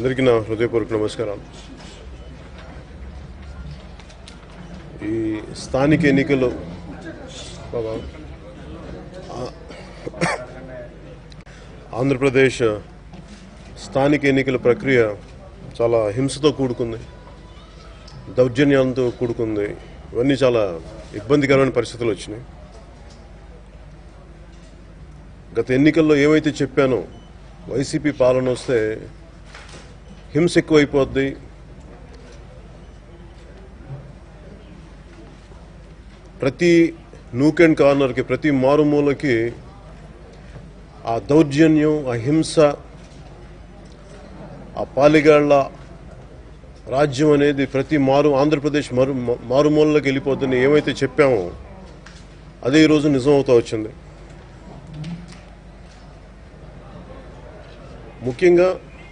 అందరికీ నా హృదయపూర్వక నమస్కారాలు ఈ స్థానిక ఎన్నికలు బాబా, ఆ- ఆంధ్రప్రదేశ్ స్థానిక ఎన్నికల ప్రక్రియ చాలా హింసతో కూడుకుంది దౌర్జన్యాలతో కూడుకుంది ఇవన్నీ చాలా ఇబ్బందికరమైన పరిస్థితులు వచ్చినాయి గత ఎన్నికల్లో ఏమైతే చెప్పానో వైసీపీ పాలన వస్తే హింస ఎక్కువైపోద్ది ప్రతి నూక్ అండ్ కార్నర్కి ప్రతి మారుమూలకి ఆ దౌర్జన్యం ఆ హింస ఆ పాలిగాళ్ల రాజ్యం అనేది ప్రతి మారు ఆంధ్రప్రదేశ్ మరు మారుమూలలోకి వెళ్ళిపోద్దని ఏమైతే చెప్పామో అదే ఈరోజు నిజమవుతా వచ్చింది ముఖ్యంగా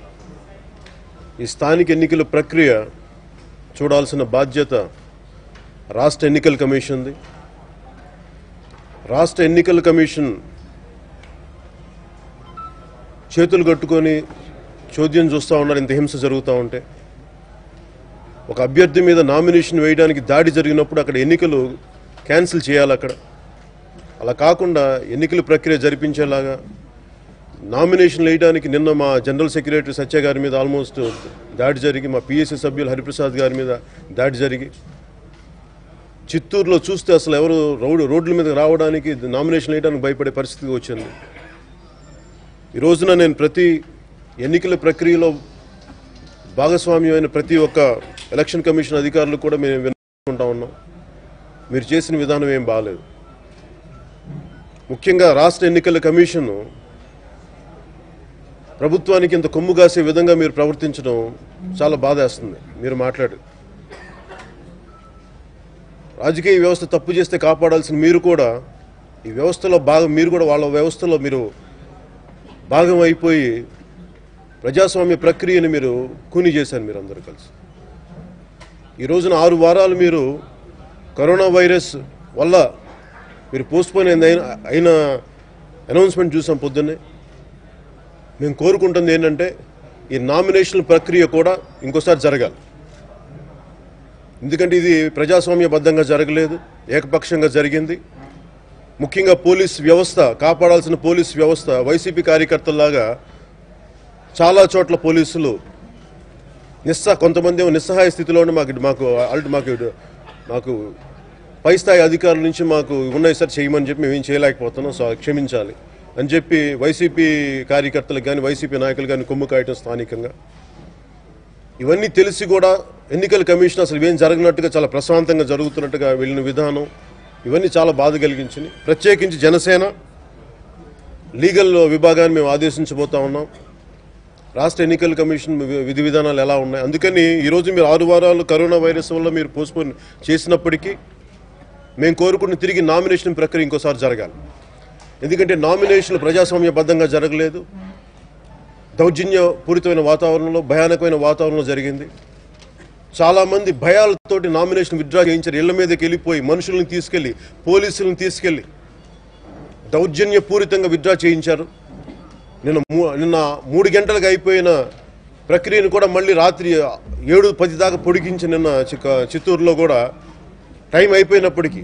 ఈ స్థానిక ఎన్నికల ప్రక్రియ చూడాల్సిన బాధ్యత రాష్ట్ర ఎన్నికల కమిషన్ది రాష్ట్ర ఎన్నికల కమిషన్ చేతులు కట్టుకొని చోద్యం చూస్తూ ఉన్నారు ఇంత హింస జరుగుతూ ఉంటే ఒక అభ్యర్థి మీద నామినేషన్ వేయడానికి దాడి జరిగినప్పుడు అక్కడ ఎన్నికలు క్యాన్సిల్ చేయాలి అక్కడ అలా కాకుండా ఎన్నికల ప్రక్రియ జరిపించేలాగా నామినేషన్ వేయడానికి నిన్న మా జనరల్ సెక్రటరీ సత్య గారి మీద ఆల్మోస్ట్ దాడి జరిగి మా పిఎస్సి సభ్యులు హరిప్రసాద్ గారి మీద దాడి జరిగి చిత్తూరులో చూస్తే అసలు ఎవరు రోడ్డు రోడ్ల మీద రావడానికి నామినేషన్ వేయడానికి భయపడే పరిస్థితికి వచ్చింది ఈ రోజున నేను ప్రతి ఎన్నికల ప్రక్రియలో భాగస్వామ్యమైన ప్రతి ఒక్క ఎలక్షన్ కమిషన్ అధికారులు కూడా మేము వినుకుంటా ఉన్నాం మీరు చేసిన విధానం ఏం బాగాలేదు ముఖ్యంగా రాష్ట్ర ఎన్నికల కమిషన్ ప్రభుత్వానికి ఇంత కొమ్ము కాసే విధంగా మీరు ప్రవర్తించడం చాలా బాధేస్తుంది మీరు మాట్లాడు రాజకీయ వ్యవస్థ తప్పు చేస్తే కాపాడాల్సిన మీరు కూడా ఈ వ్యవస్థలో భాగం మీరు కూడా వాళ్ళ వ్యవస్థలో మీరు భాగం అయిపోయి ప్రజాస్వామ్య ప్రక్రియను మీరు కూని చేశారు మీరు అందరూ కలిసి ఈ రోజున ఆరు వారాలు మీరు కరోనా వైరస్ వల్ల మీరు పోస్ట్పోన్ అయిన అయిన అనౌన్స్మెంట్ చూసాం పొద్దున్నే మేము కోరుకుంటుంది ఏంటంటే ఈ నామినేషన్ ప్రక్రియ కూడా ఇంకోసారి జరగాలి ఎందుకంటే ఇది ప్రజాస్వామ్యబద్ధంగా జరగలేదు ఏకపక్షంగా జరిగింది ముఖ్యంగా పోలీస్ వ్యవస్థ కాపాడాల్సిన పోలీస్ వ్యవస్థ వైసీపీ కార్యకర్తల్లాగా చాలా చోట్ల పోలీసులు నిస్స కొంతమంది ఏమో నిస్సహాయ స్థితిలోనే మాకు మాకు అల్ట్ మాకు మాకు పై స్థాయి అధికారుల నుంచి మాకు ఉన్నాయి సార్ చేయమని చెప్పి మేము ఏం చేయలేకపోతున్నాం సో క్షమించాలి అని చెప్పి వైసీపీ కార్యకర్తలకు కానీ వైసీపీ నాయకులు కానీ కొమ్ము కాయటం స్థానికంగా ఇవన్నీ తెలిసి కూడా ఎన్నికల కమిషన్ అసలు ఏం జరగనట్టుగా చాలా ప్రశాంతంగా జరుగుతున్నట్టుగా వెళ్ళిన విధానం ఇవన్నీ చాలా బాధ కలిగించింది ప్రత్యేకించి జనసేన లీగల్ విభాగాన్ని మేము ఆదేశించబోతా ఉన్నాం రాష్ట్ర ఎన్నికల కమిషన్ వి- విధి విధానాలు ఎలా ఉన్నాయి అందుకని ఈరోజు మీరు ఆరు వారాలు కరోనా వైరస్ వల్ల మీరు పోస్ట్పోన్ చేసినప్పటికీ మేము కోరుకున్న తిరిగి నామినేషన్ ప్రక్రియ ఇంకోసారి జరగాలి ఎందుకంటే నామినేషన్లు ప్రజాస్వామ్యబద్ధంగా జరగలేదు దౌర్జన్యపూరితమైన వాతావరణంలో భయానకమైన వాతావరణంలో జరిగింది చాలామంది భయాలతోటి నామినేషన్ విత్డ్రా చేయించారు ఇళ్ల మీదకి వెళ్ళిపోయి మనుషుల్ని తీసుకెళ్లి పోలీసులను తీసుకెళ్లి దౌర్జన్యపూరితంగా విత్డ్రా చేయించారు నిన్న మూ- నిన్న మూడు గంటలకు అయిపోయిన ప్రక్రియను కూడా మళ్ళీ రాత్రి ఏడు పది దాకా పొడిగించి నిన్న చిక్క- చిత్తూరులో కూడా టైం అయిపోయినప్పటికీ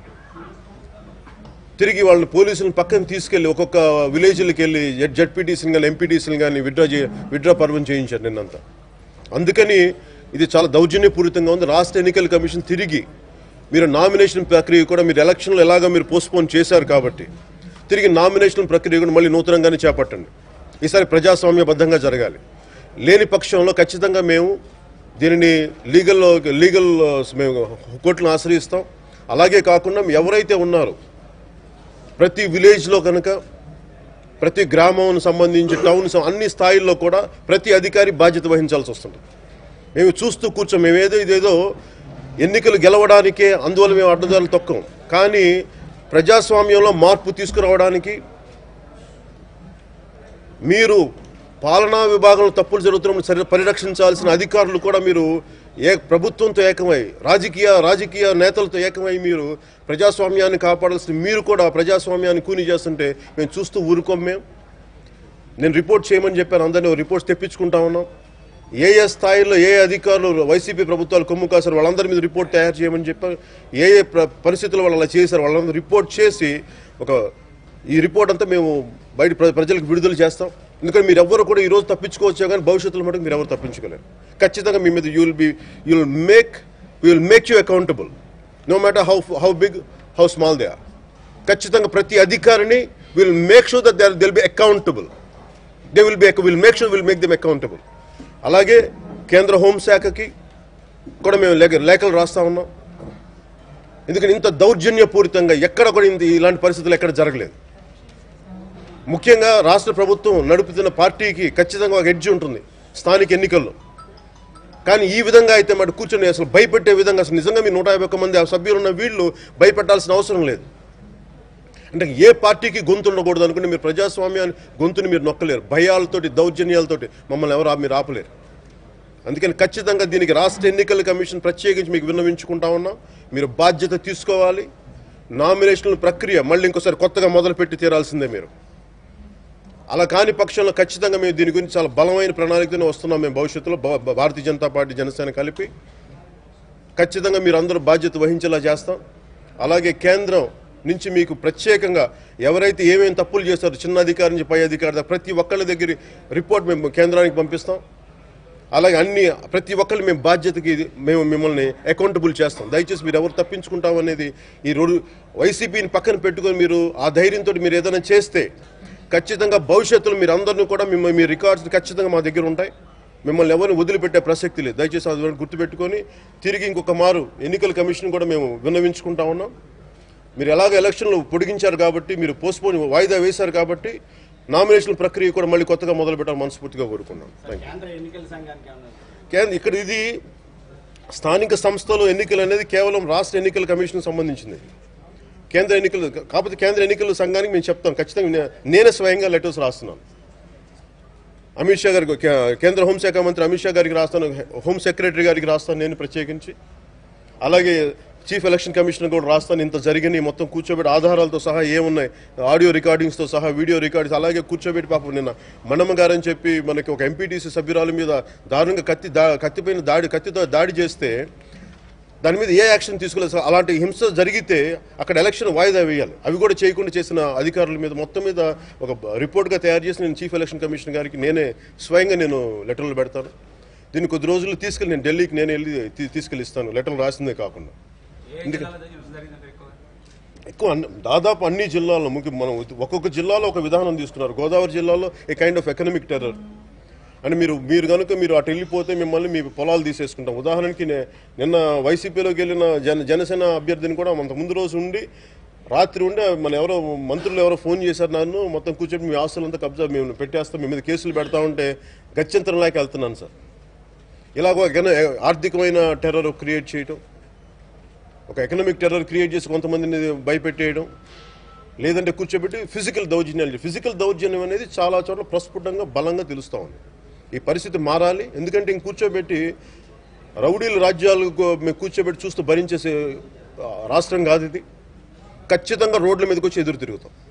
తిరిగి వాళ్ళని పోలీసులను పక్కన తీసుకెళ్లి ఒక్కొక్క విలేజ్లకు వెళ్ళి జడ్పీటీసీని కానీ ఎంపీటీసీని కానీ విడ్రా చే విడ్రా పర్వం చేయించారు నిన్నంతా అందుకని ఇది చాలా దౌర్జన్యపూరితంగా ఉంది రాష్ట్ర ఎన్నికల కమిషన్ తిరిగి మీరు నామినేషన్ ప్రక్రియ కూడా మీరు ఎలక్షన్లో ఎలాగ మీరు పోస్ట్పోన్ చేశారు కాబట్టి తిరిగి నామినేషన్ ప్రక్రియ కూడా మళ్ళీ నూతనంగానే చేపట్టండి ఈసారి ప్రజాస్వామ్యబద్ధంగా జరగాలి లేని పక్షంలో ఖచ్చితంగా మేము దీనిని లీగల్ లీగల్ మేము కోర్టులను ఆశ్రయిస్తాం అలాగే కాకుండా ఎవరైతే ఉన్నారో ప్రతి విలేజ్లో కనుక ప్రతి గ్రామం సంబంధించి టౌన్ సం- అన్ని స్థాయిల్లో కూడా ప్రతి అధికారి బాధ్యత వహించాల్సి వస్తుంది మేము చూస్తూ కూర్చోం మేమేదో ఇదేదో ఎన్నికలు గెలవడానికే అందువల్ల మేము అడ్డదారులు తొక్కం కానీ ప్రజాస్వామ్యంలో మార్పు తీసుకురావడానికి మీరు పాలనా విభాగంలో తప్పులు జరుగుతున్నప్పుడు సరి పరిరక్షించాల్సిన అధికారులు కూడా మీరు ఏ ప్రభుత్వంతో ఏకమై రాజకీయ రాజకీయ నేతలతో ఏకమై మీరు ప్రజాస్వామ్యాన్ని కాపాడాల్సిన మీరు కూడా ప్రజాస్వామ్యాన్ని కూని చేస్తుంటే మేము చూస్తూ ఊరుకోం మేము నేను రిపోర్ట్ చేయమని చెప్పాను అందరినీ రిపోర్ట్స్ తెప్పించుకుంటా ఉన్నాం ఏ ఏ స్థాయిలో ఏ అధికారులు వైసీపీ ప్రభుత్వాలు కొమ్ము కాసారు వాళ్ళందరి మీద రిపోర్ట్ తయారు చేయమని చెప్పారు ఏ ఏ ప్ర- పరిస్థితుల్లో వాళ్ళు అలా చేశారు వాళ్ళందరూ రిపోర్ట్ చేసి ఒక ఈ రిపోర్ట్ అంతా మేము బయట ప్ర- ప్రజలకు విడుదల చేస్తాం ఎందుకంటే మీరు ఎవరు కూడా ఈ రోజు తప్పించుకోవచ్చు కానీ భవిష్యత్తులో మటుకు మీరు ఎవరు తప్పించుకోలేరు ఖచ్చితంగా మీ మీద you will be you will make you will make you accountable no matter how how big how small they are ఖచ్చితంగా ప్రతి అధికారిని will make sure that they will be accountable they will be will make sure will make them accountable అలాగే కేంద్ర హోంశాఖకి కూడా మేము లేఖ లేఖలు రాస్తా ఉన్నాం ఎందుకంటే ఇంత దౌర్జన్యపూరితంగా ఎక్కడ కూడా ఇంత ఇలాంటి పరిస్థితులు ఎక్కడ జరగలేదు ముఖ్యంగా రాష్ట్ర ప్రభుత్వం నడుపుతున్న పార్టీకి ఖచ్చితంగా ఒక ఎడ్జ్ ఉంటుంది స్థానిక ఎన్నికల్లో కానీ ఈ విధంగా అయితే మాట కూర్చొని అసలు భయపెట్టే విధంగా అసలు నిజంగా మీ నూట యాభై ఒక్క మంది ఆ సభ్యులు ఉన్న వీళ్ళు భయపెట్టాల్సిన అవసరం లేదు అంటే ఏ పార్టీకి గొంతు ఉండకూడదు అనుకుంటే మీరు ప్రజాస్వామ్యాన్ని గొంతుని మీరు నొక్కలేరు భయాలతోటి దౌర్జన్యాలతోటి మమ్మల్ని ఎవరు ఆ- మీరు ఆపలేరు అందుకని ఖచ్చితంగా దీనికి రాష్ట్ర ఎన్నికల కమిషన్ ప్రత్యేకించి మీకు విన్నవించుకుంటా ఉన్నాం మీరు బాధ్యత తీసుకోవాలి నామినేషన్ల ప్రక్రియ మళ్ళీ ఇంకోసారి కొత్తగా మొదలుపెట్టి తీరాల్సిందే మీరు అలా కాని పక్షంలో ఖచ్చితంగా మేము దీని గురించి చాలా బలమైన ప్రణాళికతోనే వస్తున్నాం మేము భవిష్యత్తులో భా- భా- భారతీయ జనతా పార్టీ జనసేన కలిపి ఖచ్చితంగా మీరు అందరూ బాధ్యత వహించేలా చేస్తాం అలాగే కేంద్రం నుంచి మీకు ప్రత్యేకంగా ఎవరైతే ఏమేమి తప్పులు చేస్తారో చిన్న అధికారి నుంచి పై అధికారి దాకా ప్రతి ఒక్కళ్ళ దగ్గర రిపోర్ట్ మేము కేంద్రానికి పంపిస్తాం అలాగే అన్ని ప్రతి ఒక్కళ్ళు మేము బాధ్యతకి ఇది మేము మిమ్మల్ని అకౌంటబుల్ చేస్తాం దయచేసి మీరు ఎవరు తప్పించుకుంటాం అనేది ఈ రోడ్డు వైసీపీని పక్కన పెట్టుకొని మీరు ఆ ధైర్యంతో మీరు ఏదైనా చేస్తే ఖచ్చితంగా భవిష్యత్తులో మీరు అందరినీ కూడా మిమ్మల్ని మీ రికార్డ్స్ ఖచ్చితంగా మా దగ్గర ఉంటాయి మిమ్మల్ని ఎవరిని వదిలిపెట్టే ప్రసక్తి లేదు దయచేసి అది గుర్తుపెట్టుకొని తిరిగి ఇంకొక మారు ఎన్నికల కమిషన్ కూడా మేము విన్నవించుకుంటా ఉన్నాం మీరు ఎలాగ ఎలక్షన్లు పొడిగించారు కాబట్టి మీరు పోస్ట్పోన్ వాయిదా వేశారు కాబట్టి నామినేషన్ ప్రక్రియ కూడా మళ్ళీ కొత్తగా మొదలు పెట్టాలని మనస్ఫూర్తిగా కోరుకున్నాం థ్యాంక్ యూ కేంద్ర ఎన్నికల సంఘానికి ఏమన్నా కేంద్ర ఇక్కడ ఇది స్థానిక సంస్థలు ఎన్నికలు అనేది కేవలం రాష్ట్ర ఎన్నికల కమిషన్ సంబంధించింది కేంద్ర ఎన్నికలు కాకపోతే కేంద్ర ఎన్నికల సంఘానికి మేము చెప్తాం ఖచ్చితంగా నే- నేనే స్వయంగా లెటర్స్ రాస్తున్నాను అమిత్ షా గారికి కే- కేంద్ర హోంశాఖ మంత్రి అమిత్ షా గారికి రాస్తాను హోమ్ సెక్రటరీ గారికి రాస్తాను నేను ప్రత్యేకించి అలాగే చీఫ్ ఎలక్షన్ కమిషనర్ కూడా రాస్తాను ఇంత జరిగినాయి మొత్తం కూర్చోబెట్టి ఆధారాలతో సహా ఏమున్నాయి ఆడియో రికార్డింగ్స్తో సహా వీడియో రికార్డింగ్స్ అలాగే కూర్చోబెట్టి పాపం నిన్న మన్నమ్మ గారని చెప్పి మనకి ఒక ఎంపీటీసీ సభ్యురాల మీద దారుణంగా కత్తి దా కత్తిపైన దాడి కత్తితో దాడి చేస్తే దాని మీద ఏ యాక్షన్ తీసుకోలేదు సార్ అలాంటి హింస జరిగితే అక్కడ ఎలక్షన్ వాయిదా వేయాలి అవి కూడా చేయకుండా చేసిన అధికారుల మీద మొత్తం మీద ఒక రిపోర్ట్గా తయారు చేసి నేను చీఫ్ ఎలక్షన్ కమిషన్ గారికి నేనే స్వయంగా నేను లెటర్లు పెడతాను దీన్ని కొద్ది రోజులు తీసుకెళ్ళి నేను ఢిల్లీకి నేను వెళ్ళి తీ- తీసుకెళ్ళి ఇస్తాను లెటర్లు రాసిందే కాకుండా ఏ జిల్లాలో హింస జరిగిందంటే ఎక్కువ ఎక్కువ అన్ని దాదాపు అన్ని జిల్లాల్లో ముఖ్య మనం ఒక్కొక్క జిల్లాలో ఒక విధానం తీసుకున్నారు గోదావరి జిల్లాలో a kind of economic terror అని మీరు మీరు కనుక మీరు అటు వెళ్ళిపోతే మిమ్మల్ని మీ పొలాలు తీసేసుకుంటాం ఉదాహరణకి నే- నిన్న వైసీపీలోకి వెళ్ళిన జన జనసేన అభ్యర్థిని కూడా అంత ముందు రోజు ఉండి రాత్రి ఉండి మన ఎవరో మంత్రులు ఎవరో ఫోన్ చేశారు నన్ను మొత్తం కూర్చొని మీ ఆస్తులంతా కబ్జా మేము పెట్టేస్తాం మీ మీద కేసులు పెడతా ఉంటే గత్యంతరంలాకి వెళ్తున్నాను సార్ ఇలాగ ఒక ఎకన- ఆర్థికమైన టెర్రర్ క్రియేట్ చేయటం ఒక ఎకనామిక్ టెర్రర్ క్రియేట్ చేసి కొంతమందిని భయపెట్టేయడం లేదంటే కూర్చోబెట్టి ఫిజికల్ దౌర్జన్యాలు ఫిజికల్ దౌర్జన్యం అనేది చాలా చోట్ల ప్రస్ఫుటంగా బలంగా తెలుస్తూ ఉంది ఈ పరిస్థితి మారాలి ఎందుకంటే ఇంక కూర్చోబెట్టి రౌడీల రాజ్యాలకు మేము కూర్చోబెట్టి చూస్తూ భరించేసే ఆ, రాష్ట్రం కాదు ఇది ఖచ్చితంగా రోడ్ల మీదకి వచ్చి ఎదురు తిరుగుతాం